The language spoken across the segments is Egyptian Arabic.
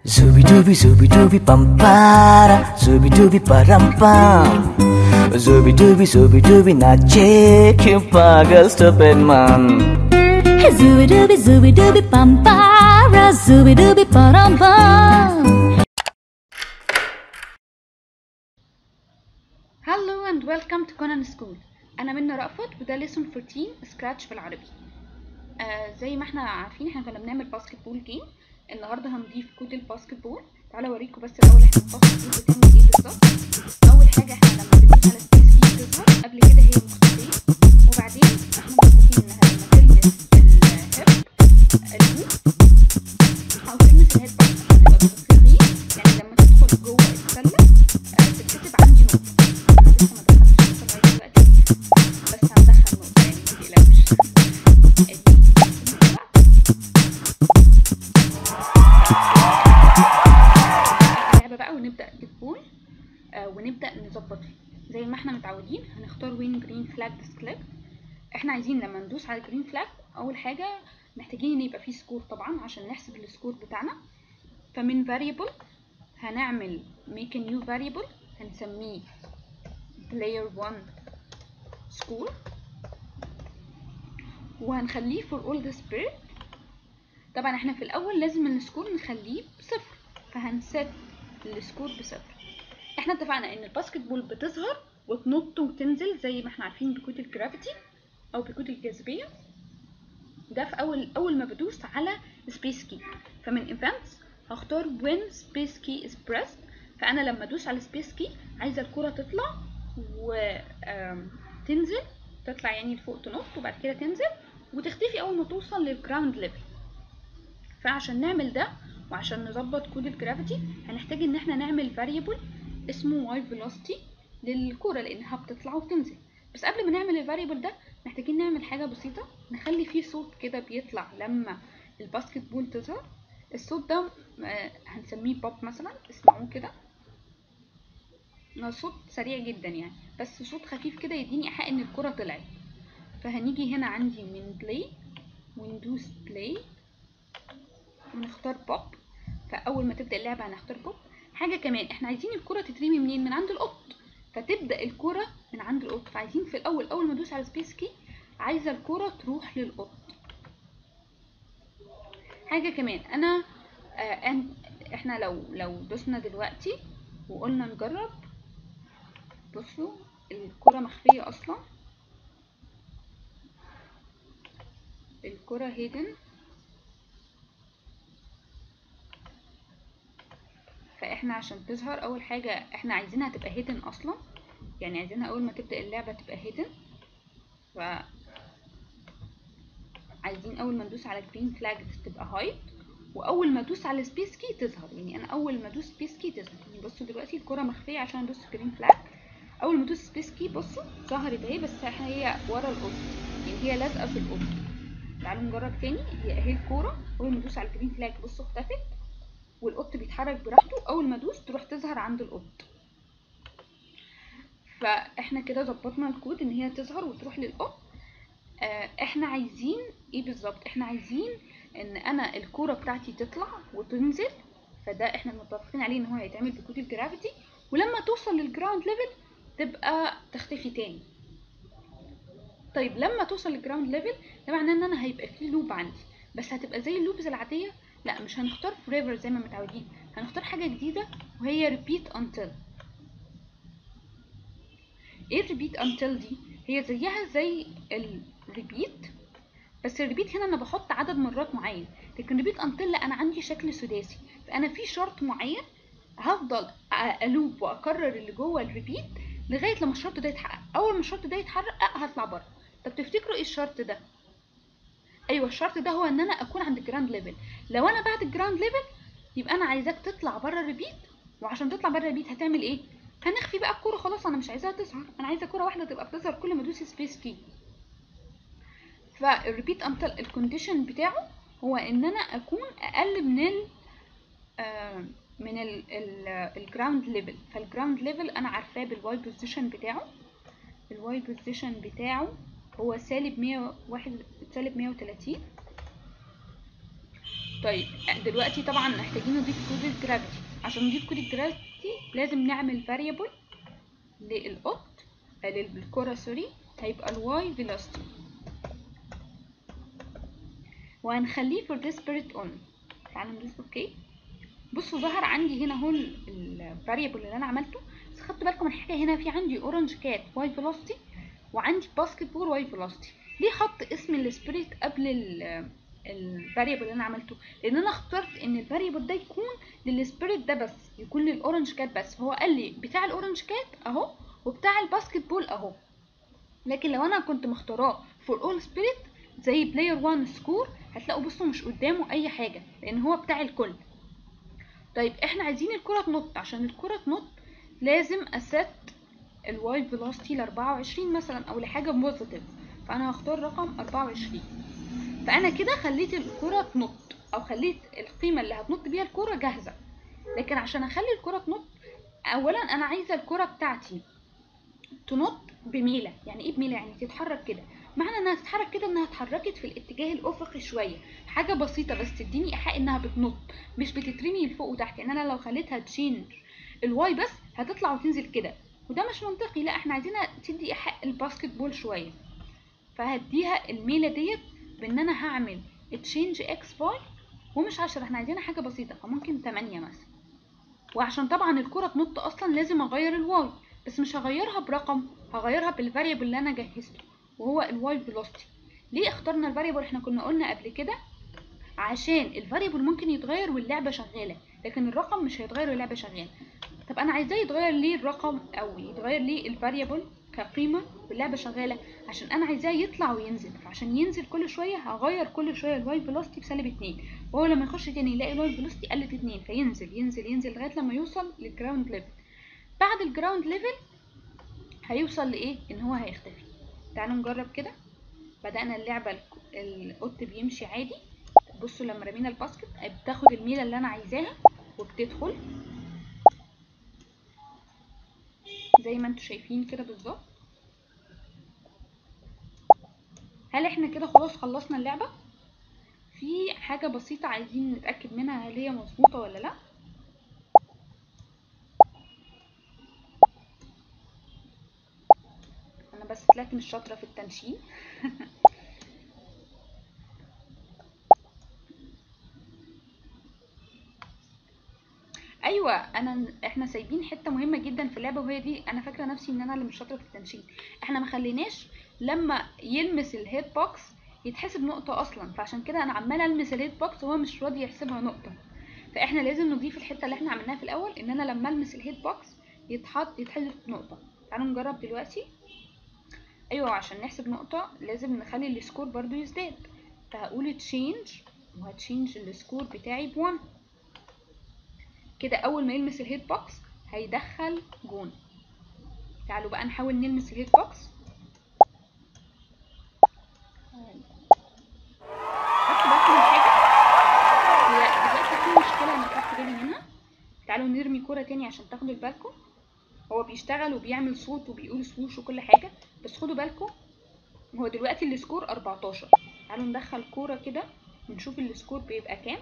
Zooby dooby zooby dooby pam para Zooby dooby param pam Zooby dooby zooby dooby nache que paga stupid man Zooby dooby zooby dooby bum para zooby dooby bum bum. هلو اند ويلكم تو كونان سكول انا منى رأفت وده ليسون 14 سكراتش بالعربي آه زي ما احنا عارفين احنا كنا بنعمل باسكت بول جيم النهارده هنضيف كود الباسكت بول تعالى اوريكم بس الاول احنا الباسكت بول بتعمل ايه بالظبط اول حاجه احنا لما بندوس على سبيس كي بتظهر قبل كده هي مختفيه وبعدين احنا متفقين انها لما تلمس الهيب الهوب او تلمس الهيد بس هتبقى مختفيه يعني لما تدخل جوه السله آه، تتكتب عندي نقطه انا لسه ما دخلتش النقطه لغايه دلوقتي بس هندخل نقطه يعني متقلقوش ادي اللعبه بقى ونبدا بالبول آه ونبدا نظبط فيه زي ما احنا متعودين هنختار وين جرين فلاج ديسبلاي احنا عايزين لما ندوس على جرين فلاج اول حاجه محتاجين ان يبقى فيه سكور طبعا عشان نحسب السكور بتاعنا فمن variable هنعمل make a new variable هنسميه player 1 score وهنخليه for all the spirit طبعا احنا في الاول لازم السكور نخليه بصفر فهنسيت السكور بصفر احنا اتفقنا ان الباسكت بول بتظهر وتنط وتنزل زي ما احنا عارفين بكود الجرافيتي او بكود الجاذبيه ده في اول اول ما بدوس على سبيس كي فمن ايفنتس هختار when space key is pressed فانا لما ادوس على سبيس كي عايزه الكره تطلع وتنزل تطلع يعني لفوق تنط وبعد كده تنزل وتختفي اول ما توصل للجراوند ليفل فعشان نعمل ده وعشان نظبط كود الجرافيتي هنحتاج ان احنا نعمل variable اسمه y velocity للكرة لانها بتطلع وبتنزل بس قبل ما نعمل الفاريبل ده محتاجين نعمل حاجة بسيطة نخلي فيه صوت كده بيطلع لما الباسكت بول تظهر الصوت ده آه، هنسميه بوب مثلا اسمعوه كده هو صوت سريع جدا يعني بس صوت خفيف كده يديني ايحاء ان الكرة طلعت فهنيجي هنا عندي من بلاي وندوس بلاي ونختار بوب فاول ما تبدا اللعبه هنختار بوب حاجه كمان احنا عايزين الكره تترمي منين من عند القط فتبدا الكره من عند القط فعايزين في الاول اول ما ادوس على سبيس كي عايزه الكره تروح للقط حاجه كمان انا آه أن- احنا لو لو دوسنا دلوقتي وقلنا نجرب بصوا الكره مخفيه اصلا الكره هيدن فاحنا عشان تظهر اول حاجة احنا عايزينها تبقى هيدن اصلا يعني عايزينها اول ما تبدأ اللعبة تبقى هيدن ف عايزين اول ما ندوس على جرين فلاج تبقى هايد واول ما ادوس على سبيس كي تظهر يعني انا اول ما ادوس سبيس كي تظهر يعني بصوا دلوقتي الكرة مخفية عشان ادوس جرين فلاج اول ما ادوس سبيس كي بصوا ظهرت اهي بس احنا هي ورا القط يعني هي لازقة في القط تعالوا نجرب تاني هي اهي الكورة اول ما ادوس على الجرين فلاج بصوا اختفت والقط بيتحرك براحته اول ما ادوس تروح تظهر عند القط فاحنا كده ظبطنا الكود ان هي تظهر وتروح للقط آه، احنا عايزين ايه بالظبط احنا عايزين ان انا الكوره بتاعتي تطلع وتنزل فده احنا متفقين عليه ان هو هيتعمل بكود الجرافيتي ولما توصل للجراوند ليفل تبقى تختفي تاني طيب لما توصل للجراوند ليفل ده معناه ان انا هيبقى فيه لوب عندي بس هتبقى زي اللوبز العاديه لا مش هنختار forever زي ما متعودين هنختار حاجه جديده وهي repeat until ايه repeat until دي هي زيها زي الريبيت بس الريبيت هنا انا بحط عدد مرات معين لكن repeat until لا انا عندي شكل سداسي فانا في شرط معين هفضل أ- الوب واكرر اللي جوه الريبيت لغايه لما الشرط ده يتحقق اول ما الشرط ده يتحقق هطلع بره طب تفتكروا ايه الشرط ده ايوه الشرط ده هو ان انا اكون عند الجراند ليفل لو انا بعد الجراند ليفل يبقى انا عايزاك تطلع بره الريبيت وعشان تطلع بره الريبيت هتعمل ايه هنخفي بقى الكوره خلاص انا مش عايزاها تظهر انا عايزه كوره واحده تبقى بتظهر كل ما ادوس سبيس كي فالريبيت انتل الكونديشن بتاعه هو ان انا اكون اقل من ال آه، من الجراوند ليفل فالجراوند ليفل انا عارفاه بالواي بوزيشن بتاعه الواي بوزيشن بتاعه هو سالب 101 سالب 130 طيب دلوقتي طبعا محتاجين نضيف كود الجرافيتي عشان نضيف كود الجرافيتي لازم نعمل فاريبل للقط آه، للكرة سوري هيبقى الواي velocity وهنخليه for this spirit on تعالوا ندوس اوكي بصوا ظهر عندي هنا اهو الفاريبل اللي انا عملته بس خدتوا بالكم من حاجه هنا في عندي اورنج كات واي فيلوسيتي وعندي باسكت بول واي فيلوسيتي ليه حط اسم السبيريت قبل الفاريبل اللي انا عملته لان انا اخترت ان الفاريبل ده يكون للسبيريت ده بس يكون للاورنج كات بس هو قال لي بتاع الاورنج كات اهو وبتاع الباسكت بول اهو لكن لو انا كنت مختاراه فور اول سبيريت زي بلاير 1 سكور هتلاقوا بصوا مش قدامه اي حاجه لان هو بتاع الكل طيب احنا عايزين الكره تنط عشان الكره تنط لازم اسيت الواي فيلوسيتي ل 24 مثلا او لحاجه بوزيتيف فانا هختار رقم 24 فانا كده خليت الكره تنط او خليت القيمه اللي هتنط بيها الكره جاهزه لكن عشان اخلي الكره تنط اولا انا عايزه الكره بتاعتي تنط بميله يعني ايه بميله يعني تتحرك كده معنى انها تتحرك كده انها اتحركت في الاتجاه الافقي شويه حاجه بسيطه بس تديني ايحاء انها بتنط مش بتترمي لفوق وتحت يعني انا لو خليتها تشينج الواي بس هتطلع وتنزل كده وده مش منطقي لا احنا عايزينها تدي ايحاء الباسكت بول شويه فهديها الميله ديت بان انا هعمل تشينج اكس واي ومش 10 احنا عايزينها حاجه بسيطه فممكن 8 مثلا وعشان طبعا الكره تنط اصلا لازم اغير الواي بس مش هغيرها برقم هغيرها بالفاريبل اللي انا جهزته وهو الواي فيلوسيتي ليه اخترنا الفاريبل احنا كنا قلنا قبل كده عشان الفاريبل ممكن يتغير واللعبه شغاله لكن الرقم مش هيتغير واللعبه شغاله طب انا عايزاه يتغير ليه الرقم او يتغير ليه الفاريبل كقيمه واللعبه شغاله عشان انا عايزاه يطلع وينزل فعشان ينزل كل شويه هغير كل شويه الواي فيلوسيتي بسالب 2 وهو لما يخش تاني يلاقي الواي فيلوسيتي قلت 2 فينزل ينزل ينزل لغايه لما يوصل للجراوند ليفل بعد الجراوند ليفل هيوصل لايه ان هو هيختفي تعالوا نجرب كده بدأنا اللعبة الك- القط بيمشي عادي بصوا لما رمينا الباسكت بتاخد الميلة اللي انا عايزاها وبتدخل زي ما انتوا شايفين كده بالظبط هل احنا كده خلاص خلصنا اللعبة في حاجة بسيطة عايزين نتأكد منها هل هي مظبوطة ولا لا انا بس طلعت مش شاطرة في التنشين ايوه انا احنا سايبين حته مهمه جدا في اللعبه وهي دي انا فاكره نفسي ان انا اللي مش شاطره في التنشين احنا ما خليناش لما يلمس الهيد بوكس يتحسب نقطه اصلا فعشان كده انا عماله المس الهيد بوكس وهو مش راضي يحسبها نقطه فاحنا لازم نضيف الحته اللي احنا عملناها في الاول ان انا لما المس الهيد بوكس يتحط يتحسب نقطه تعالوا نجرب دلوقتي ايوه عشان نحسب نقطه لازم نخلي السكور برضو يزداد فهقول تشينج وهتشينج السكور بتاعي بوان كده اول ما يلمس الهيد بوكس هيدخل جون تعالوا بقى نحاول نلمس الهيد بوكس خدتوا بالكم من حاجه هي دلوقتي في مشكله انا خدت بالي منها تعالوا نرمي كوره تاني عشان تاخدوا بالكم هو بيشتغل وبيعمل صوت وبيقول سوش وكل حاجه بس خدوا بالكم هو دلوقتي السكور 14 تعالوا ندخل كوره كده ونشوف السكور بيبقى كام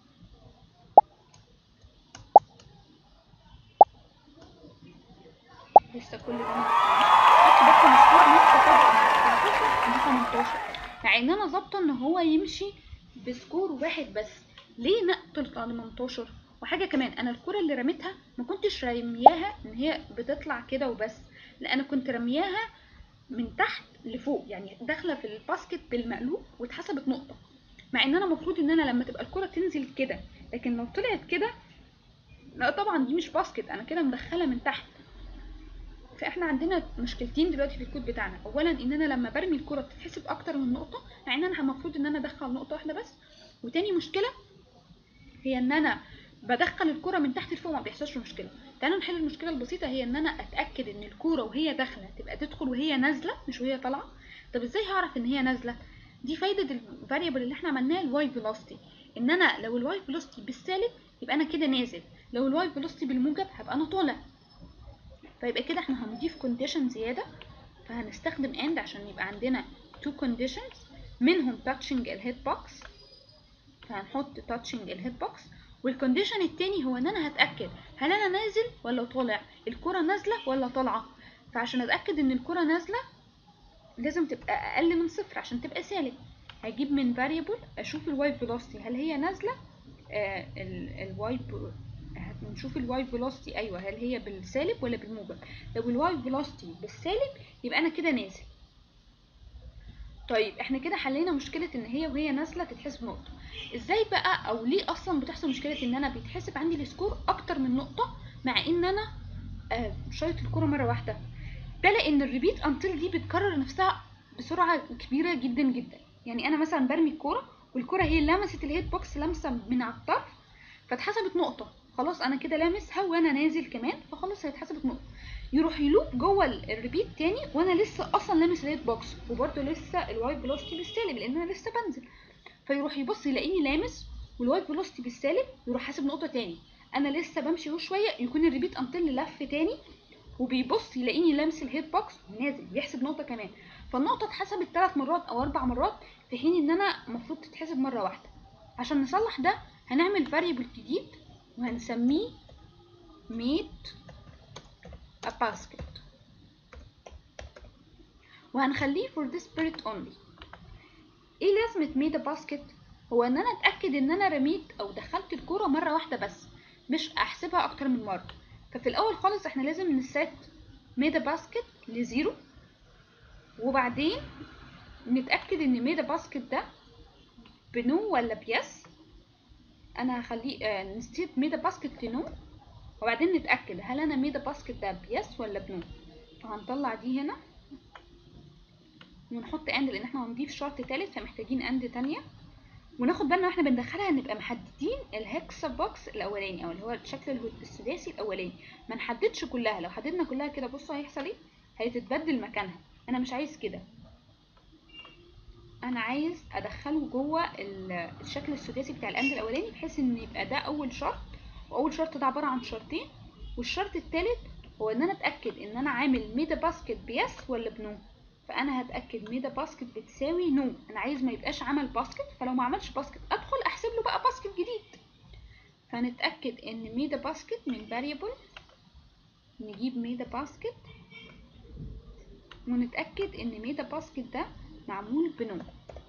لسه كل ده خدت بالكم السكور نفسه فجأة من 14 ل 18 مع ان انا ظابطه ان هو يمشي بسكور واحد بس ليه نقطة على 18 وحاجة كمان انا الكرة اللي رميتها ما كنتش رمياها ان هي بتطلع كده وبس لا انا كنت رمياها من تحت لفوق يعني داخله في الباسكت بالمقلوب واتحسبت نقطه مع ان انا المفروض ان انا لما تبقى الكره تنزل كده لكن لو طلعت كده لا طبعا دي مش باسكت انا كده مدخله من تحت فاحنا عندنا مشكلتين دلوقتي في الكود بتاعنا اولا ان انا لما برمي الكره بتتحسب اكتر من نقطه مع ان انا المفروض ان انا ادخل نقطه واحده بس وتاني مشكله هي ان انا بدخل الكرة من تحت لفوق ما بيحصلش مشكلة تعالوا نحل المشكلة البسيطة هي ان انا اتأكد ان الكرة وهي داخلة تبقى تدخل وهي نازلة مش وهي طالعة طب ازاي هعرف ان هي نازلة دي فايدة الفاريبل اللي احنا عملناه الواي فيلوسيتي ان انا لو الواي فيلوسيتي بالسالب يبقى انا كده نازل لو الواي فيلوسيتي بالموجب هبقى انا طالع فيبقى كده احنا هنضيف كونديشن زيادة فهنستخدم اند عشان يبقى عندنا two conditions منهم touching الهيد بوكس فهنحط تاتشنج الهيد بوكس والكونديشن التاني هو ان انا هتاكد هل انا نازل ولا طالع الكره نازله ولا طالعه فعشان اتاكد ان الكره نازله لازم تبقى اقل من صفر عشان تبقى سالب هجيب من variable اشوف الواي فيلوسيتي هل هي نازله آه الواي نشوف الواي فيلوسيتي ايوه هل هي بالسالب ولا بالموجب لو الواي فيلوسيتي بالسالب يبقى انا كده نازل طيب احنا كده حلينا مشكله ان هي وهي نازله تتحسب نقطه ازاي بقى او ليه اصلا بتحصل مشكله ان انا بيتحسب عندي السكور اكتر من نقطه مع ان انا آه شايط الكره مره واحده ده لان الريبيت انتل دي بتكرر نفسها بسرعه كبيره جدا جدا يعني انا مثلا برمي الكوره والكوره هي لمست الهيد بوكس لمسه من على الطرف فاتحسبت نقطه خلاص انا كده لامسها وانا نازل كمان فخلاص هي اتحسبت نقطه يروح يلوب جوه الريبيت تاني وانا لسه اصلا لامس الهيد بوكس وبرده لسه الواي فيلوسيتي بالسالب لان انا لسه بنزل فيروح يبص يلاقيني لامس والواي فيلوسيتي بالسالب يروح حاسب نقطه تاني انا لسه بمشي اهو شويه يكون الريبيت انتل لف تاني وبيبص يلاقيني لامس الهيد بوكس ونازل بيحسب نقطه كمان فالنقطه اتحسبت ثلاث مرات او اربع مرات في حين ان انا المفروض تتحسب مره واحده عشان نصلح ده هنعمل فاريبل جديد وهنسميه made a basket وهنخليه for this spirit only ايه لازمة made a basket هو ان انا اتأكد ان انا رميت او دخلت الكورة مرة واحدة بس مش احسبها اكتر من مرة ففي الاول خالص احنا لازم نسيت made a basket لزيرو وبعدين نتأكد ان made a basket ده بنو ولا بيس انا هخليه آه نسيت ميدا باسكت لنو وبعدين نتاكد هل انا ميدا باسكت ده بيس ولا بنو فهنطلع دي هنا ونحط اند لان احنا هنضيف شرط تالت فمحتاجين اند تانية وناخد بالنا واحنا بندخلها نبقى محددين الهكسا بوكس الاولاني او اللي هو الشكل السداسي الاولاني ما نحددش كلها لو حددنا كلها كده بصوا هيحصل ايه هتتبدل مكانها انا مش عايز كده انا عايز ادخله جوه الشكل السداسي بتاع الاند الاولاني بحيث ان يبقى ده اول شرط واول شرط ده عباره عن شرطين والشرط الثالث هو ان انا اتاكد ان انا عامل ميدا باسكت بيس ولا بنو فانا هتاكد ميدا باسكت بتساوي نو انا عايز ما يبقاش عمل باسكت فلو ما عملش باسكت ادخل احسب له بقى باسكت جديد فنتاكد ان ميدا باسكت من variable نجيب ميدا باسكت ونتاكد ان ميدا باسكت ده معمول بنو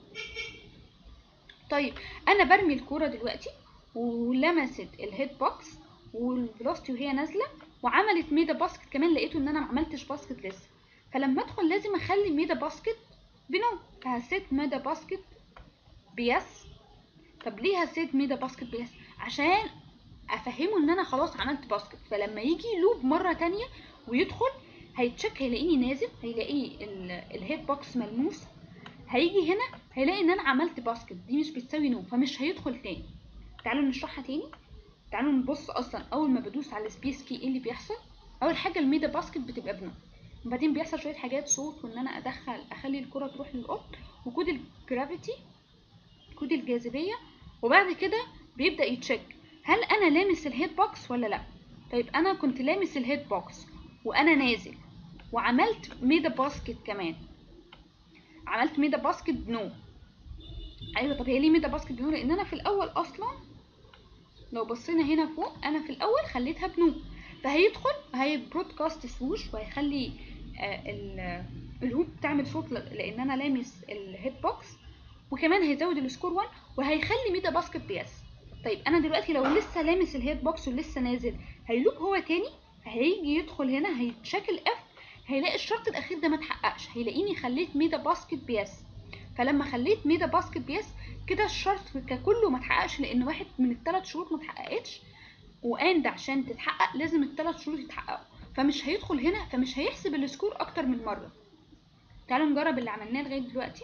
طيب انا برمي الكوره دلوقتي ولمست الهيد بوكس والفيلوسيتي وهي نازله وعملت ميدا باسكت كمان لقيته ان انا ما عملتش باسكت لسه فلما ادخل لازم اخلي ميدا باسكت بنو فهسيت ميدا باسكت بيس طب ليه هسيت ميدا باسكت بيس عشان افهمه ان انا خلاص عملت باسكت فلما يجي لوب مره تانية ويدخل هيتشك هيلاقيني نازل هيلاقي الهيد بوكس ملموس هيجي هنا هيلاقي ان انا عملت باسكت دي مش بتساوي نو فمش هيدخل تاني تعالوا نشرحها تاني تعالوا نبص اصلا اول ما بدوس على سبيس كي ايه اللي بيحصل اول حاجه الميدا باسكت بتبقى بنو وبعدين بيحصل شويه حاجات صوت وان انا ادخل اخلي الكره تروح للقط وكود الجرافيتي كود الجاذبيه وبعد كده بيبدا يتشيك هل انا لامس الهيد بوكس ولا لا طيب انا كنت لامس الهيد بوكس وانا نازل وعملت ميدا باسكت كمان عملت ميدا باسكت بنو ايوه طب هي ليه ميدا باسكت بنو لان انا في الاول اصلا لو بصينا هنا فوق انا في الاول خليتها بنو فهيدخل هي برودكاست سوش وهيخلي آه الهوب تعمل صوت لان انا لامس الهيد بوكس وكمان هيزود السكور 1 وهيخلي ميدا باسكت بيس طيب انا دلوقتي لو لسه لامس الهيد بوكس ولسه نازل هيلوب هو تاني هيجي يدخل هنا هيتشكل اف هيلاقي الشرط الاخير ده ما اتحققش هيلاقيني خليت ميدا باسكت بيس فلما خليت ميدا باسكت بيس كده الشرط ككله ما اتحققش لان واحد من الثلاث شروط ما اتحققتش واند عشان تتحقق لازم الثلاث شروط يتحققوا فمش هيدخل هنا فمش هيحسب السكور اكتر من مره تعالوا نجرب اللي عملناه لغايه دلوقتي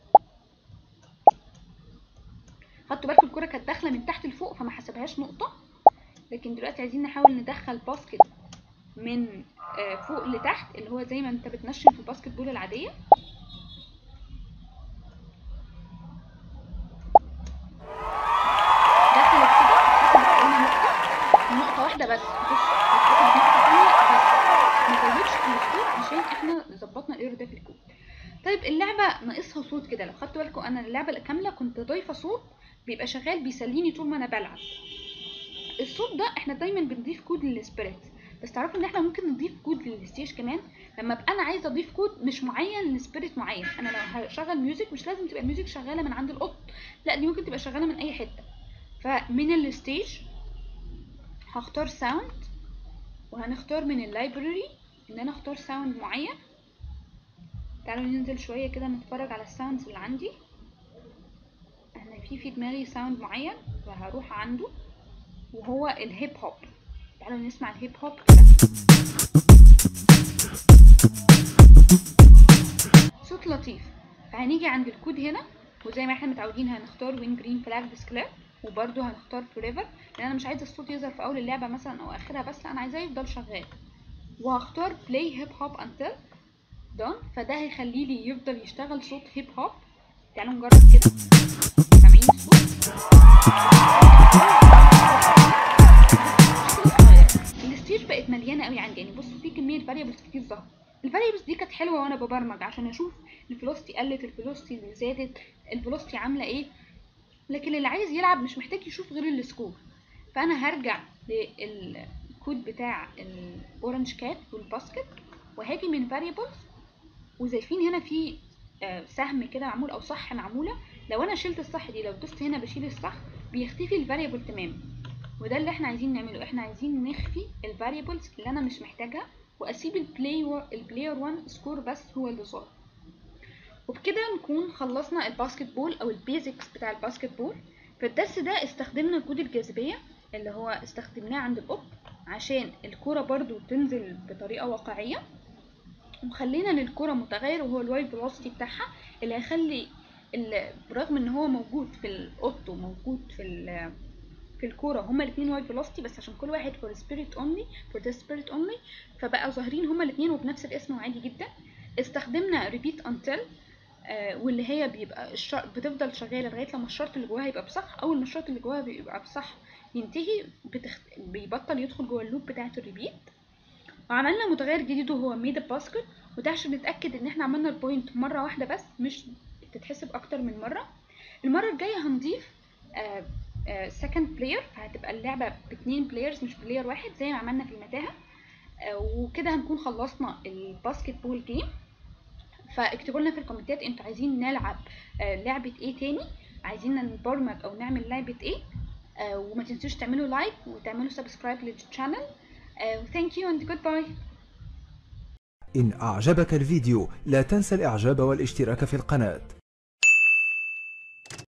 خدتوا بالكم الكره كانت داخله من تحت لفوق فما حسبهاش نقطه لكن دلوقتي عايزين نحاول ندخل باسكت من فوق لتحت اللي هو زي ما انت بتنشن في الباسكت بول العاديه دخلت كده هتبقى هنا نقطه نقطه واحده بس بص هتاخد نقطه ثانيه بس ما زودش في السكور عشان احنا ظبطنا الايرور ده في الكود طيب اللعبه ناقصها ضايفه صوت كده لو خدتوا بالكم انا اللعبه الكامله كنت ضايفه صوت بيبقى شغال بيسليني طول ما انا بلعب الصوت ده احنا دايما بنضيف كود للسبيريت بس تعرفوا ان احنا ممكن نضيف كود للستيج كمان لما ابقى انا عايزه اضيف كود مش معين لسبيريت معين انا لو هشغل ميوزك مش لازم تبقى الميوزك شغاله من عند القط لا دي ممكن تبقى شغاله من اي حته فمن الستيج هختار ساوند وهنختار من اللايبراري ان انا اختار ساوند معين تعالوا ننزل شويه كده نتفرج على الساوندز اللي عندي انا في في دماغي ساوند معين فهروح عنده وهو الهيب هوب تعالوا نسمع الهيب هوب كده صوت لطيف فهنيجي عند الكود هنا وزي ما احنا متعودين هنختار وين جرين فلاج ديسكلير وبرده هنختار فوريفر لان انا مش عايزه الصوت يظهر في اول اللعبه مثلا او اخرها بس انا عايزاه يفضل شغال وهختار بلاي هيب هوب انتل دون فده هيخلي لي يفضل يشتغل صوت هيب هوب تعالوا نجرب كده سامعين الصوت الستيج بقت مليانه قوي عندي يعني بصوا في كميه فاريبلز كتير ظهر الفاريبلز دي كانت حلوه وانا ببرمج عشان اشوف الفلوستي قلت الفلوستي اللي زادت الفلوستي عامله ايه لكن اللي عايز يلعب مش محتاج يشوف غير السكور فانا هرجع للكود بتاع الاورنج كات والباسكت وهاجي من فاريبلز وزايفين هنا في سهم كده معمول او صح معموله لو انا شلت الصح دي لو دوست هنا بشيل الصح بيختفي الفاريبل تماما وده اللي احنا عايزين نعمله احنا عايزين نخفي الفاريبلز اللي انا مش محتاجها واسيب البلاي و... البلاير 1 سكور بس هو اللي ظاهر وبكده نكون خلصنا الباسكت بول او البيزكس بتاع الباسكت بول في الدرس ده استخدمنا كود الجاذبيه اللي هو استخدمناه عند القط عشان الكرة برضو تنزل بطريقة واقعية وخلينا للكرة متغير وهو الواي فيلوسيتي بتاعها اللي هيخلي برغم ان هو موجود في القط وموجود في في الكوره هما الاثنين واي فيلوسيتي بس عشان كل واحد فور سبيريت اونلي فور ذا سبيريت اونلي فبقى ظاهرين هما الاثنين وبنفس الاسم عادي جدا استخدمنا ريبيت انتل آه واللي هي بيبقى الشر... بتفضل شغاله لغايه لما الشرط اللي جواها يبقى بصح اول ما الشرط اللي جواها بيبقى بصح ينتهي بتخت... بيبطل يدخل جوه اللوب بتاعه الريبيت وعملنا متغير جديد وهو ميد باسكت وده عشان نتاكد ان احنا عملنا البوينت مره واحده بس مش تتحسب اكتر من مره المره الجايه هنضيف آه سكند بلاير فهتبقى اللعبه باتنين بلايرز مش بلاير واحد زي ما عملنا في المتاهه وكده هنكون خلصنا الباسكت بول جيم فاكتبوا لنا في الكومنتات انتوا عايزين نلعب لعبه ايه تاني عايزين نبرمج او نعمل لعبه ايه وما تنسوش تعملوا لايك وتعملوا سبسكرايب للشانل ثانك يو اند جود باي إن أعجبك الفيديو لا تنسى الإعجاب والاشتراك في القناة